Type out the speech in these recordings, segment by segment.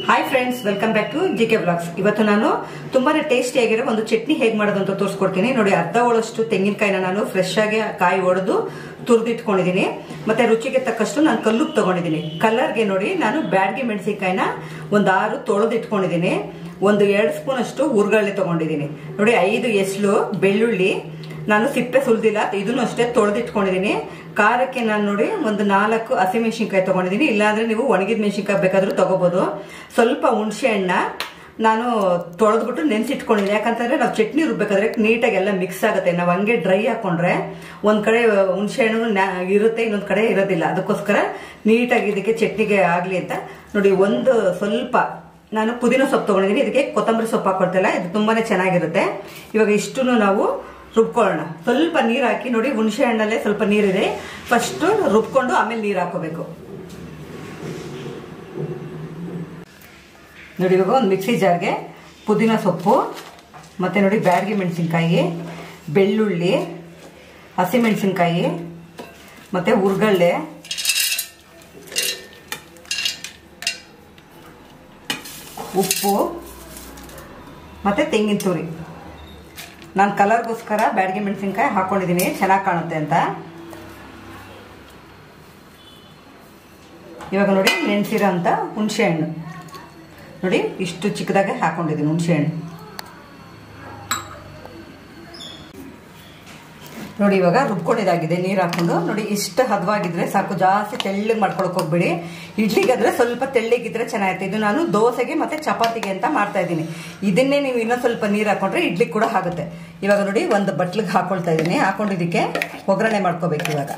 hi friends welcome back to G K blogs ಇವತ್ತು ನಾನು ತುಂಬಾನೇ ಟೇಸ್ಟಿಯಾಗಿರೋ ಒಂದು ಚಟ್ನಿ ಹೇಗೆ ಮಾಡೋದು ಅಂತ ತೋರಿಸ್ಕೊಡ್ತೀನಿ ನೋಡಿ ಅರ್ಧ ಒಳಷ್ಟು ತೆಂಗಿನಕಾಯಿನ ನಾನು ಫ್ರೆಶ್ ಆಗಿ ಕಾಯಿ ಒಡೆದು ತುರಿದಿಟ್ಕೊಂಡಿದ್ದೀನಿ ಮತ್ತೆ ರುಚಿಗೆ ತಕ್ಕಷ್ಟು ನಾನು ಕಲ್ಲುಪ್ಪು ತಗೊಂಡಿದ್ದೀನಿ ಕಲರ್ಗೆ ನೋಡಿ ನಾನು ಬ್ಯಾಡ್ಗೆ ಮೆಣಸಿನಕಾಯಿನ ಒಂದು ಆರು ತೊಳೆದಿಟ್ಕೊಂಡಿದ್ದೀನಿ ಒಂದು ಎರಡು ಸ್ಪೂನ್ ಅಷ್ಟು ಉರ್ಗಳ್ಳಿ ತಗೊಂಡಿದ್ದೀನಿ ನೋಡಿ ಐದು ಎಸ್ಲು ಬೆಳ್ಳುಳ್ಳಿ ನಾನು ಸಿಪ್ಪೆ ಸುಲ್ದಿಲ್ಲ ಇದನ್ನು ಅಷ್ಟೇ ತೊಳೆದಿಟ್ಕೊಂಡಿದ್ದೀನಿ ಖಾರಕ್ಕೆ ನಾನು ನೋಡಿ ಒಂದು ನಾಲ್ಕು ಹಸಿಮೆಣಸಿನ್ಕಾಯಿ ತಗೊಂಡಿದ್ದೀನಿ ಇಲ್ಲಾಂದ್ರೆ ನೀವು ಒಣಗಿದ ಮೆಣಸಿನ್ಕಾಯಿ ಬೇಕಾದ್ರೂ ತಗೋಬಹುದು ಸ್ವಲ್ಪ ಹುಣಸೆ ಹಣ್ಣ ನಾನು ತೊಳೆದ್ಬಿಟ್ಟು ನೆನ್ಸಿಟ್ಕೊಂಡಿದ್ದೀನಿ ಯಾಕಂತಂದ್ರೆ ನಾವು ಚಟ್ನಿ ರುಬ್ಬೇಕಾದ್ರೆ ನೀಟಾಗಿ ಎಲ್ಲ ಮಿಕ್ಸ್ ಆಗುತ್ತೆ ನಾವು ಹಂಗೆ ಡ್ರೈ ಹಾಕೊಂಡ್ರೆ ಒಂದ್ ಕಡೆ ಹುಣಸೆ ಹಣ್ಣು ನ್ಯಾ- ಇರುತ್ತೆ ಇನ್ನೊಂದ್ ಕಡೆ ಇರೋದಿಲ್ಲ ಅದಕ್ಕೋಸ್ಕರ ನೀಟಾಗಿ ಇದಕ್ಕೆ ಚಟ್ನಿಗೆ ಆಗ್ಲಿ ಅಂತ ನೋಡಿ ಒಂದು ಸ್ವಲ್ಪ ನಾನು ಪುದೀನ ಸೊಪ್ಪು ತಗೊಂಡಿದ್ದೀನಿ ಇದಕ್ಕೆ ಕೊತ್ತಂಬರಿ ಸೊಪ್ಪು ಹಾಕೊಳ್ತಿಲ್ಲ ಇದು ತುಂಬಾನೇ ಚೆನ್ನಾಗಿರುತ್ತೆ ಇವಾಗ ಇಷ್ಟು ನಾವು ರುಬ್ಕೊಳ್ಳೋಣ ಸ್ವಲ್ಪ ನೀರು ಹಾಕಿ ನೋಡಿ ಹುಣಸೆ ಹಣ್ಣಲ್ಲೇ ಸ್ವಲ್ಪ ನೀರಿದೆ ಫಸ್ಟ್ ರುಬ್ಕೊಂಡು ಆಮೇಲೆ ನೀರು ಹಾಕೋಬೇಕು ನೋಡಿ ಇವಾಗ ಒಂದು ಮಿಕ್ಸಿ ಜಾರ್ಗೆ ಪುದೀನ ಸೊಪ್ಪು ಮತ್ತೆ ನೋಡಿ ಬ್ಯಾಡಗಿ ಮೆಣಸಿನ್ಕಾಯಿ ಬೆಳ್ಳುಳ್ಳಿ ಹಸಿಮೆಣಸಿನ್ಕಾಯಿ ಮತ್ತೆ ಉರ್ಗಳ್ಳೆ ಉಪ್ಪು ಮತ್ತೆ ತೆಂಗಿನ ತುರಿ ನಾನು ಕಲರ್ಗೋಸ್ಕರ ಬ್ಯಾಡಗಿ ಮೆಣಸಿನ್ಕಾಯಿ ಹಾಕೊಂಡಿದ್ದೀನಿ ಚೆನ್ನಾಗಿ ಕಾಣುತ್ತೆ ಅಂತ ಇವಾಗ ನೋಡಿ ನೆನೆಸಿರೋ ಅಂತ ಹುಣಸೆ ಹಣ್ಣು ನೋಡಿ ಇಷ್ಟು ಚಿಕ್ಕದಾಗೆ ಹಾಕೊಂಡಿದ್ದೀನಿ ಹುಣಸೆ ಹಣ್ಣು ನೋಡಿ ಇವಾಗ ರುಬ್ಕೊಂಡಿದ್ದಾಗಿದೆ ನೀರು ಹಾಕೊಂಡು ನೋಡಿ ಇಷ್ಟು ಹದವಾಗಿದ್ರೆ ಸಾಕು ಜಾಸ್ತಿ ತೆಳ್ಳಗೆ ಮಾಡ್ಕೊಳಕ್ ಹೋಗ್ಬೇಡಿ ಇಡ್ಲಿಗಾದ್ರೆ ಸ್ವಲ್ಪ ತೆಳ್ಳಗಿದ್ರೆ ಚೆನ್ನಾಗಿರುತ್ತೆ ಇದು ನಾನು ದೋಸೆಗೆ ಮತ್ತೆ ಚಪಾತಿಗೆ ಅಂತ ಮಾಡ್ತಾ ಇದ್ದೀನಿ ಇದನ್ನೇ ನೀವು ಇನ್ನೊಂದು ಸ್ವಲ್ಪ ನೀರು ಹಾಕೊಂಡ್ರೆ ಇಡ್ಲಿ ಕೂಡ ಆಗುತ್ತೆ ಇವಾಗ ನೋಡಿ ಒಂದು ಬಟ್ಲಿಗೆ ಹಾಕೊಳ್ತಾ ಇದ್ದೀನಿ ಹಾಕೊಂಡಿದ್ದಕ್ಕೆ ಒಗ್ಗರಣೆ ಮಾಡ್ಕೋಬೇಕು ಇವಾಗ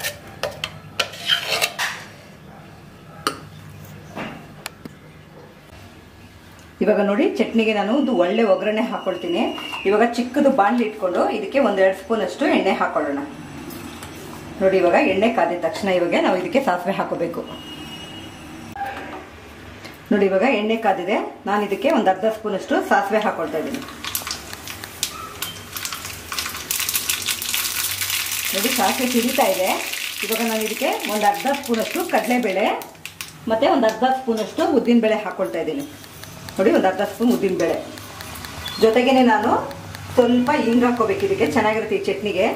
ಇವಾಗ ನೋಡಿ ಚಟ್ನಿಗೆ ನಾನು ಒಂದು ಒಳ್ಳೆ ಒಗ್ಗರಣೆ ಹಾಕೊಳ್ತೀನಿ ಇವಾಗ ಚಿಕ್ಕದು ಬಾಣಲಿ ಇಟ್ಕೊಂಡು ಇದಕ್ಕೆ ಒಂದೆರಡು ಸ್ಪೂನ್ ಅಷ್ಟು ಎಣ್ಣೆ ಹಾಕೊಳ್ಳೋಣ ನೋಡಿ ಇವಾಗ ಎಣ್ಣೆ ಕಾದಿದ ತಕ್ಷಣ ಇವಾಗ ನಾವು ಇದಕ್ಕೆ ಸಾಸಿವೆ ಹಾಕೋಬೇಕು ನೋಡಿ ಇವಾಗ ಎಣ್ಣೆ ಕಾದಿದೆ ನಾನು ಇದಕ್ಕೆ ಒಂದು ಅರ್ಧ ಸ್ಪೂನ್ ಅಷ್ಟು ಸಾಸಿವೆ ಹಾಕೊಳ್ತಾ ಇದ್ದೀನಿ ನೋಡಿ ಸಾಸಿವೆ ಸಿಡಿತಾ ಇದೆ ಇವಾಗ ನಾನು ಇದಕ್ಕೆ ಒಂದು ಅರ್ಧ ಸ್ಪೂನ್ ಅಷ್ಟು ಕಡಲೆಬೇಳೆ ಮತ್ತೆ ಒಂದು ಅರ್ಧ ಸ್ಪೂನ್ ಅಷ್ಟು ಉದ್ದಿನಬೇಳೆ ಹಾಕೊಳ್ತಾ ಇದ್ದೀನಿ ನೋಡಿ ಒಂದು ಅರ್ಧ ಸ್ಪೂನ್ ಉದ್ದಿನಬೇಳೆ ಜೊತೆಗೇನೆ ನಾನು ಸ್ವಲ್ಪ ಹಿಂಗ್ ಹಾಕೋಬೇಕು ಇದಕ್ಕೆ ಚೆನ್ನಾಗಿರುತ್ತೆ ಈ ಚಟ್ನಿಗೆ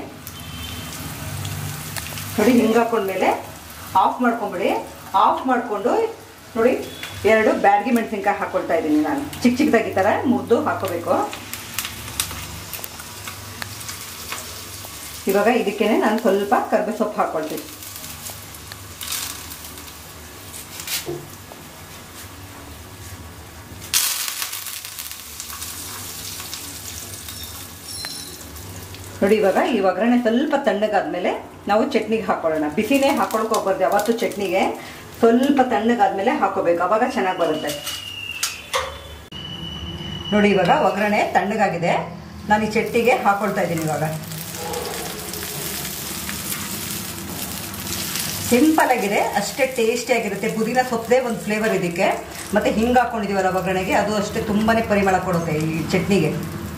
ನೋಡಿ ಹಿಂಗ್ ಹಾಕೊಂಡ್ಮೇಲೆ ಆಫ್ ಮಾಡ್ಕೊಂಬಿಡಿ ಆಫ್ ಮಾಡಿಕೊಂಡು ನೋಡಿ ಎರಡು ಬ್ಯಾಡ್ಗಿ ಮೆಣಸಿನ್ಕಾಯಿ ಹಾಕೊಳ್ತಾ ಇದ್ದೀನಿ ನಾನು ಚಿಕ್ಕ ಚಿಕ್ಕದಾಗಿ ಈ ಥರ ಮುರಿದು ಹಾಕೋಬೇಕು ಇವಾಗ ಇದಕ್ಕೇನೆ ನಾನು ಸ್ವಲ್ಪ ಕರ್ಬೆ ಸೊಪ್ಪು ಹಾಕೊಳ್ತೀನಿ ನೋಡಿ ಇವಾಗ ಈ ಒಗ್ಗರಣೆ ಸ್ವಲ್ಪ ತಣ್ಣಗಾದ್ಮೇಲೆ ನಾವು ಚಟ್ನಿಗೆ ಹಾಕೊಳ್ಳೋಣ ಬಿಸಿನೇ ಹಾಕೊಳಕ್ ಹೋಗ್ಬಾರ್ದು ಯಾವತ್ತು ಚಟ್ನಿಗೆ ಸ್ವಲ್ಪ ತಣ್ಣಗಾದ್ಮೇಲೆ ಹಾಕೋಬೇಕು ಅವಾಗ ಚೆನ್ನಾಗಿ ಬರುತ್ತೆ ನೋಡಿ ಇವಾಗ ಒಗ್ಗರಣೆ ತಣ್ಣಗಾಗಿದೆ ನಾನು ಈ ಚಟ್ನಿಗೆ ಹಾಕೊಳ್ತಾ ಇದ್ದೀನಿ ಇವಾಗ ಸಿಂಪಲ್ ಆಗಿದೆ ಅಷ್ಟೇ ಟೇಸ್ಟಿ ಆಗಿರುತ್ತೆ ಪುದೀನ ಸೊಪ್ಪದೇ ಒಂದು ಫ್ಲೇವರ್ ಇದಕ್ಕೆ ಮತ್ತೆ ಹಿಂಗೆ ಹಾಕೊಂಡಿದೀವಲ್ಲ ಒಗ್ಗರಣೆಗೆ ಅದು ಅಷ್ಟೇ ತುಂಬಾನೇ ಪರಿಮಳ ಕೊಡುತ್ತೆ ಈ ಚಟ್ನಿಗೆ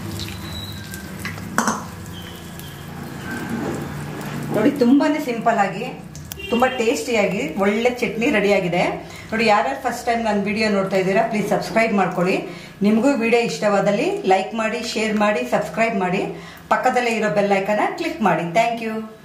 ನೋಡಿ ತುಂಬಾನೇ ಸಿಂಪಲ್ ಆಗಿ ತುಂಬಾ ಟೇಸ್ಟಿಯಾಗಿ ಒಳ್ಳೆ ಚಟ್ನಿ ರೆಡಿಯಾಗಿದೆ ನೋಡಿ ಯಾರ್ಯಾರು ಫಸ್ಟ್ ಟೈಮ್ ನನ್ನ ವಿಡಿಯೋ ನೋಡ್ತಾ ಇದ್ದೀರಾ ಪ್ಲೀಸ್ ಸಬ್ಸ್ಕ್ರೈಬ್ ಮಾಡ್ಕೊಳ್ಳಿ ನಿಮಗೂ ವಿಡಿಯೋ ಇಷ್ಟವಾದಲ್ಲಿ ಲೈಕ್ ಮಾಡಿ ಶೇರ್ ಮಾಡಿ ಸಬ್ಸ್ಕ್ರೈಬ್ ಮಾಡಿ ಪಕ್ಕದಲ್ಲೇ ಇರೋ ಬೆಲ್ ಐಕನ್ನ ಕ್ಲಿಕ್ ಮಾಡಿ ಥ್ಯಾಂಕ್ ಯು